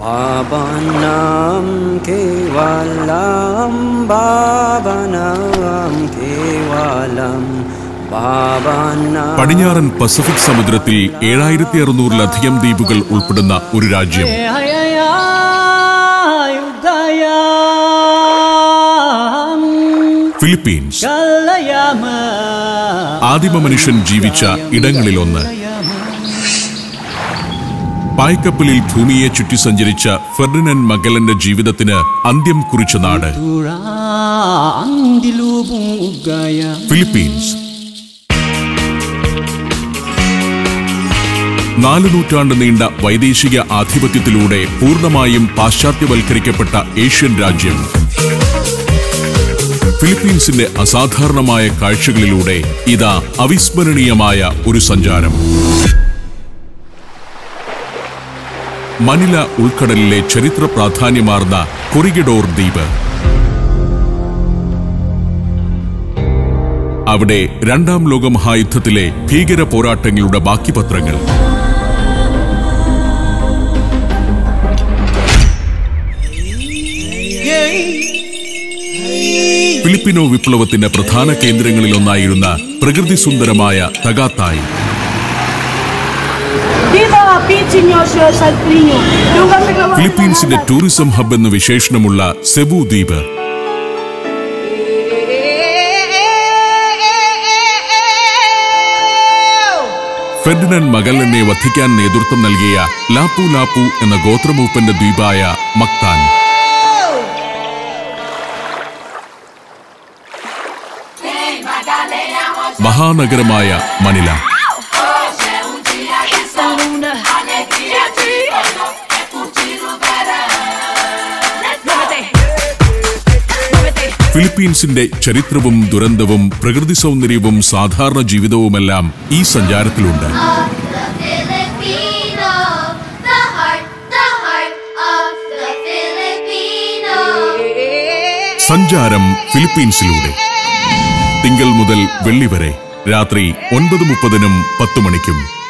പാപനം കേവലം പാപനം കേവലം പാപനം പടിഞ്ഞാറൻ പസഫിക് സമുദ്രത്തിൽ ഏഴായിരത്തി അറുന്നൂറിലധികം ദ്വീപുകൾ ഉൾപ്പെടുന്ന ഒരു രാജ്യം ഫിലിപ്പീൻസ് ആദിമ മനുഷ്യൻ ജീവിച്ച ഇടങ്ങളിലൊന്ന് പായ്ക്കപ്പലിൽ ഭൂമിയെ ചുറ്റി സഞ്ചരിച്ച ഫെർഡിനൻ മഗലന്റെ ജീവിതത്തിന് അന്ത്യം കുറിച്ച നാട് ഫിലിപ്പീൻസ് നാല് നൂറ്റാണ്ട് നീണ്ട വൈദേശിക ആധിപത്യത്തിലൂടെ പൂർണ്ണമായും പാശ്ചാത്യവൽക്കരിക്കപ്പെട്ട ഏഷ്യൻ രാജ്യം ഫിലിപ്പീൻസിന്റെ അസാധാരണമായ കാഴ്ചകളിലൂടെ ഇതാ അവിസ്മരണീയമായ ഒരു സഞ്ചാരം മനില ഉൾക്കടലിലെ ചരിത്ര പ്രാധാന്യമാർന്ന കൊറിഗഡോർ ദ്വീപ് അവിടെ രണ്ടാം ലോകമഹായുദ്ധത്തിലെ ഭീകര പോരാട്ടങ്ങളുടെ ബാക്കി പത്രങ്ങൾ ഫിലിപ്പിനോ വിപ്ലവത്തിന്റെ പ്രധാന കേന്ദ്രങ്ങളിലൊന്നായിരുന്ന പ്രകൃതി സുന്ദരമായ തകാത്തായി Viva Pitinho, senhor Salpinho. Nunca se acabou. ഫിലിപ്പീൻസിന്റെ ടൂറിസം ഹബ് എന്ന് വിശേഷണമുള്ള സെബു ദ്വീപ് ഫെർഡിനൻ മഗല്ലനെ വധിക്കാൻ നേതൃത്വം നൽകിയ ലാപ്പു ലാപ്പു എന്ന ഗോത്രമൂപ്പന്റെ ദ്വീപായ മക്താൻ മഹാനഗരമായ മനില ഫിലിപ്പീൻസിന്റെ ചരിത്രവും ദുരന്തവും പ്രകൃതി സൗന്ദര്യവും സാധാരണ ജീവിതവുമെല്ലാം ഈ സഞ്ചാരത്തിലുണ്ട് Filipino, the heart, the heart of the Filipino. സഞ്ചാരം ഫിലിപ്പീൻസിലൂടെ തിങ്കൾ മുതൽ വെള്ളി വരെ രാത്രി ഒൻപത് മുപ്പതിനും പത്ത് മണിക്കും